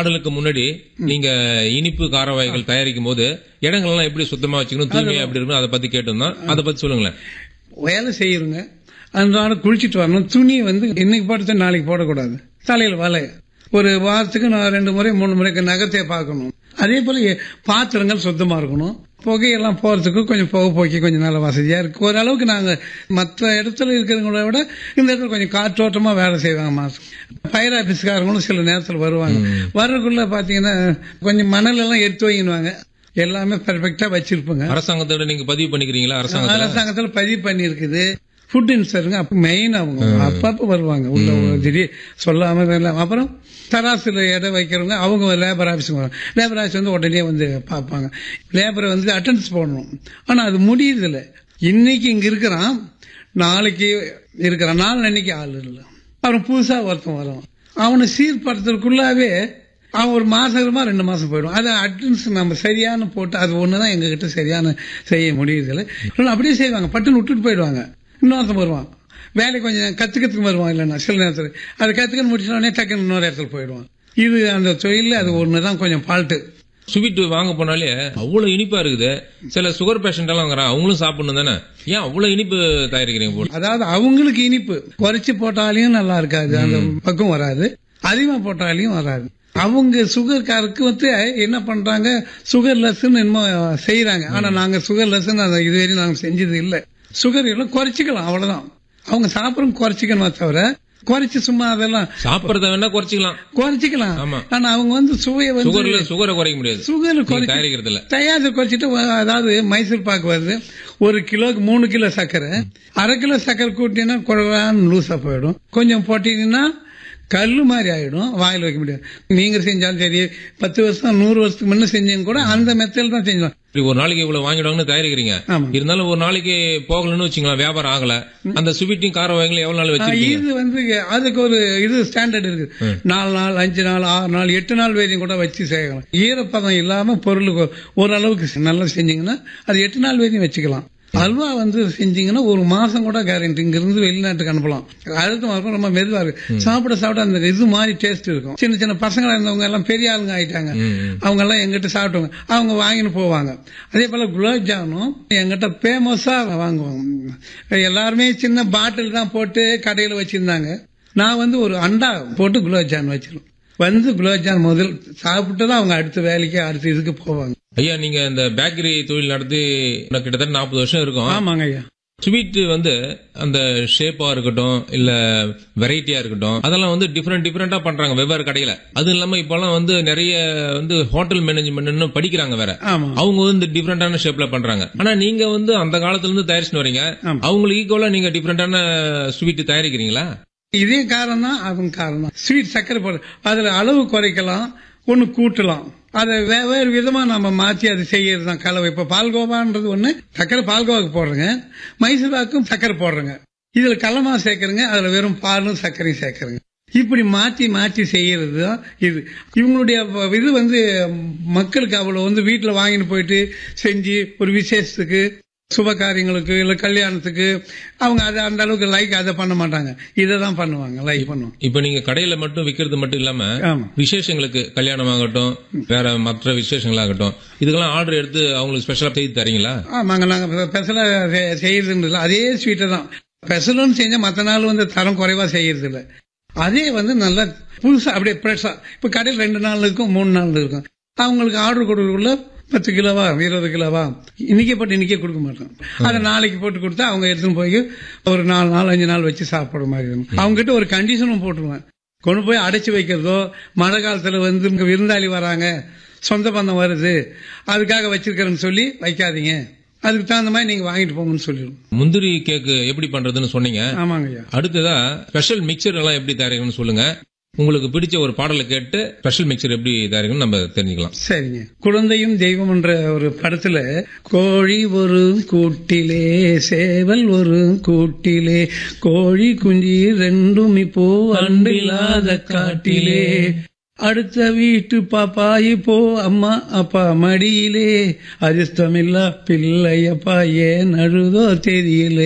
ஆடலுக்கு முன்னாடி நீங்க இனிப்பு கார வகைகள் தயாரிக்கும் போது இடங்கள் எல்லாம் எப்படி சுத்தமா வச்சுக்கணும் தூய்மையா எப்படி இருக்கணும் அதை பத்தி கேட்டிருந்தோம் அதை பத்தி சொல்லுங்களேன் வேலை செய்யறோங்க அன்றாட குளிச்சிட்டு வரணும் துணி வந்து இன்னைக்கு போட்டு நாளைக்கு போடக்கூடாது தலையில் வலை ஒரு வாரத்துக்கு நான் ரெண்டு முறை மூணு முறைக்கு நகத்தையே பார்க்கணும் அதே போல எ- பாத்திரங்கள் சுத்தமா இருக்கணும் புகையெல்லாம் போறதுக்கு கொஞ்சம் புகை போக்கி கொஞ்சம் நல்ல வசதியா இருக்கு ஓரளவுக்கு நாங்க மற்ற இடத்துல இருக்கிறவங்கள விட இந்த இடத்துல கொஞ்சம் காற்றோட்டமா வேலை செய்வாங்க மாசம் ஃபயர் ஆபீஸ்காரங்களும் சில நேரத்தில் வருவாங்க வர்றதுக்குள்ள பாத்தீங்கன்னா கொஞ்சம் மணல் எல்லாம் எடுத்து வைக்கணுவாங்க எல்லாமே பெர்ஃபெக்டா வச்சிருப்பாங்க அரசாங்கத்தோட நீங்க பதிவு பண்ணிக்கிறீங்களா அரசாங்கத்துல அரசாங்கத்துல பதிவு பண்ணி இருக்குது ஃபுட் இன்ஸ்பெக்டருங்க அப்ப மெயின் அவங்க அப்பப்ப வருவாங்க உள்ள ஒரு திடீர் சொல்லாம எல்லாம் அப்புறம் தராசுல எடை வைக்கிறவங்க அவங்க லேபர் ஆபீஸுக்கு வரும் லேபர் ஆபீஸ் வந்து உடனே வந்து பார்ப்பாங்க லேபரை வந்து அட்டெண்டன்ஸ் போடணும் ஆனா அது முடியுது இல்ல இன்னைக்கு இங்க இருக்கிறான் நாளைக்கு இருக்கிறான் நாலு அன்னைக்கு ஆள் இல்லை அப்புறம் புதுசா ஒருத்தன் வரும் அவனை சீர்படுத்துறதுக்குள்ளாவே அவன் ஒரு மாசமா ரெண்டு மாசம் போயிடும் அது அட்டன்ஸ் நம்ம சரியான போட்டு அது ஒண்ணுதான் எங்க கிட்ட சரியான செய்ய முடியுதுல்ல இல்லைன்னா அப்படியே செய்வாங்க பட்டுன்னு விட்டுட்டு போயிடுவாங்க இன்னொருத்தன் வருவான் வேலை கொஞ்சம் கத்துக்கிறதுக்கு வருவான் இல்லைன்னா சில நேரத்தில் அதை கத்துக்க முடிச்சோடனே டக்குன்னு இன்னொரு இடத்துல போயிடுவான் இது அந்த தொழில அது ஒண்ணுதான் கொஞ்சம் ஃபால்ட்டு ஸ்வீட் வாங்க போனாலே அவ்வளவு இனிப்பா இருக்குது சில சுகர் பேஷண்ட் எல்லாம் வாங்குறாங்க அவங்களும் சாப்பிடணும் தானே ஏன் அவ்வளவு இனிப்பு தயாரிக்கிறீங்க போல அதாவது அவங்களுக்கு இனிப்பு குறைச்சு போட்டாலையும் நல்லா இருக்காது அந்த பக்கம் வராது அதிகமா போட்டாலையும் வராது அவங்க சுகர்காருக்கு வந்து என்ன பண்றாங்க சுகர் லெஸ்ன்னு என்னமோ செய்யறாங்க ஆனா நாங்க சுகர் லெஸ்ன்னு அதை இதுவரையும் நாங்க செஞ்சது இல்ல சுகர் எல்லாம் குறைச்சிக்கலாம் அவ்வளவுதான் அவங்க சாப்பிடும் குறைச்சிக்கணுமா தவிர குறைச்சு சும்மா அதெல்லாம் சாப்பிடறத வேணா குறைச்சிக்கலாம் குறைச்சிக்கலாம் ஆமா. ஆனா அவங்க வந்து சுவையை வந்து சுகர்ல சுகரை குறைக்க முடியாது சுகர் நீங்க குறைச்சி தயாரிக்கிறதுல தயாரித்து குறைச்சிட்டு வ- அதாவது மைசூர் பாக்கு வருது ஒரு கிலோக்கு மூணு கிலோ சர்க்கரை அரை கிலோ சர்க்கரை கூட்டினா குழவான்னு லூசா போயிடும் கொஞ்சம் போட்டீங்கன்னா கல்லு மாதிரி ஆயிடும் வாயில் வைக்க முடியாது நீங்க செஞ்சாலும் சரி பத்து வருஷம் நூறு வருஷத்துக்கு முன்ன செஞ்சீங்க கூட அந்த மெத்தடில் தான் செஞ்சோம் இப்படி ஒரு நாளைக்கு இவ்வளவு வாங்கிடுவாங்கன்னு தயாரிக்கிறீங்க ஆமா. இருந்தாலும் ஒரு நாளைக்கு போகலன்னு வச்சுங்களேன் வியாபாரம் ஆகல அந்த ஸ்வீட்டையும் கார வகைகளும் எவ்வளவு நாள் வச்சிருக்கீங்க இது வந்து அதுக்கு ஒரு இது ஸ்டாண்டர்ட் இருக்கு நாலு நாள் அஞ்சு நாள் ஆறு நாள் எட்டு நாள் வரையும் கூட வச்சு செய்யலாம் ஈரப்பதம் இல்லாம பொருளுக்கு ஓரளவுக்கு நல்லா செஞ்சீங்கன்னா அது எட்டு நாள் வரையும் வச்சுக்கலாம் அல்வா வந்து செஞ்சீங்கன்னா ஒரு மாசம் கூட கேரண்டி இங்க இருந்து வெளிநாட்டுக்கு அனுப்பலாம் அழுத்தம் இருக்கும் ரொம்ப மெதுவா இருக்கு சாப்பிட சாப்பிட அந்த இது மாதிரி டேஸ்ட் இருக்கும் சின்ன சின்ன பசங்களா இருந்தவங்க எல்லாம் பெரிய ஆளுங்க ஆயிட்டாங்க அவங்க எல்லாம் எங்கிட்ட சாப்பிட்டவங்க அவங்க வாங்கின்னு போவாங்க அதே போல குலாப் ஜாமுனும் எங்கிட்ட ஃபேமஸா வாங்குவாங்க எல்லாருமே சின்ன பாட்டில் தான் போட்டு கடையில வச்சிருந்தாங்க நான் வந்து ஒரு அண்டா போட்டு குலாப் ஜாமுன் வச்சிருவேன் வந்து குலாப் ஜாமுன் முதல் சாப்பிட்டு தான் அவங்க அடுத்த வேலைக்கு அடுத்த இதுக்கு போவாங்க ஐயா நீங்க இந்த பேக்கரி தொழில் நடத்தி இன்னும் கிட்டத்தட்ட நாற்பது வருஷம் இருக்கும் ஆமாங்க ஐயா ஸ்வீட் வந்து அந்த ஷேப்பா இருக்கட்டும் இல்ல வெரைட்டியா இருக்கட்டும் அதெல்லாம் வந்து டிஃப்ரெண்ட் டிஃப்ரெண்டா பண்றாங்க வெவ்வேறு கடையில அது இல்லாம இப்பெல்லாம் வந்து நிறைய வந்து ஹோட்டல் மேனேஜ்மெண்ட்னு படிக்கிறாங்க வேற ஆமா அவங்க வந்து டிஃப்ரெண்டான ஷேப்ல பண்றாங்க ஆனா நீங்க வந்து அந்த காலத்துல இருந்து தயாரிச்சுட்டு வரீங்க ஆமா. அவங்களுக்கு ஈக்குவலா நீங்க டிஃப்ரெண்டான ஸ்வீட் தயாரிக்கிறீங்களா இதே காரணம் தான் அதுவும் காரணம் ஸ்வீட் சர்க்கரை போட அதுல அளவு குறைக்கலாம் ஒன்னு கூட்டலாம் அதை வெவ்வேறு விதமா நம்ம மாத்தி அது செய்யறது தான் கலவை இப்ப பால்கோவான்றது ஒண்ணு சர்க்கரை பால்கோவாக்கு போடுறேங்க மைசூராக்கும் சர்க்கரை போடுறேங்க இதுல கல்லமா சேர்க்கறங்க அதுல வெறும் பாலும் சர்க்கரையும் சேர்க்கறங்க இப்படி மாத்தி மாத்தி செய்யறது தான் இது இவங்களுடைய வ- இது வந்து மக்களுக்கு அவ்வளவு வந்து வீட்டுல வாங்கிட்டு போயிட்டு செஞ்சு ஒரு விசேஷத்துக்கு சுப காரியங்களுக்கு இல்ல கல்யாணத்துக்கு அவங்க அதை அந்த அளவுக்கு லைக் அதை பண்ண மாட்டாங்க இதை தான் பண்ணுவாங்க லைக் பண்ணுவாங்க இப்ப நீங்க கடையில மட்டும் விக்கிறது மட்டும் இல்லாம ஆமா விசேஷங்களுக்கு கல்யாணம் ஆகட்டும் வேற மற்ற விசேஷங்களாகட்டும் இதுக்கெல்லாம் ஆர்டர் எடுத்து அவங்களுக்கு ஸ்பெஷலா செய்து தரீங்களா ஆமாங்க நாங்க ஸ்பெஷலா செய்யறது இல்லை அதே ஸ்வீட்டை தான் ஸ்பெஷலும் செஞ்சா மத்த நாள் வந்து தரம் குறைவா செய்யறது இல்ல அதே வந்து நல்லா புதுசா அப்படியே ஃப்ரெஷ்ஷா இப்ப கடையில் ரெண்டு நாள் இருக்கும் மூணு நாள் இருக்கும் அவங்களுக்கு ஆர்டர் கொடுக்கறதுக்குள்ள பத்து கிலோவா இருபது கிலோவா இன்னைக்கே போட்டு இன்னைக்கே கொடுக்க மாட்டோம் அதை நாளைக்கு போட்டு கொடுத்தா அவங்க எடுத்துன்னு போய் ஒரு நாலு நாள் அஞ்சு நாள் வச்சு சாப்பிடுற மாதிரி இருக்கும் அவங்க கிட்ட ஒரு கண்டிஷனும் போட்டுருவேன் கொண்டு போய் அடைச்சு வைக்கிறதோ மழை காலத்துல வந்து இங்க விருந்தாளி வராங்க சொந்த பந்தம் வருது அதுக்காக வச்சிருக்கிறேன்னு சொல்லி வைக்காதீங்க அதுக்கு தகுந்த மாதிரி நீங்க வாங்கிட்டு போங்கன்னு சொல்லிடுவோம் முந்திரி கேக்கு எப்படி பண்றதுன்னு சொன்னீங்க ஆமாங்க ஐயா அடுத்ததா ஸ்பெஷல் மிக்சர் எல்லாம் எப்படி தயாரிக்கணும்னு சொல்லுங்க உங்களுக்கு பிடிச்ச ஒரு பாடலை கேட்டு ஸ்பெஷல் மிக்சர் எப்படி தயாரிக்கணும் நம்ம தெரிஞ்சுக்கலாம் சரிங்க குழந்தையும் தெய்வம் என்ற ஒரு படத்துல கோழி ஒரு கூட்டிலே சேவல் ஒரு கூட்டிலே கோழி குஞ்சு ரெண்டும் இப்போ அன்பில்லாத காட்டிலே அடுத்த வீட்டு பாப்பாயி போ அம்மா அப்பா மடியிலே அதிர்ஷ்டமில்லா பிள்ளையப்பா ஏன் அழுதோ தெரியலே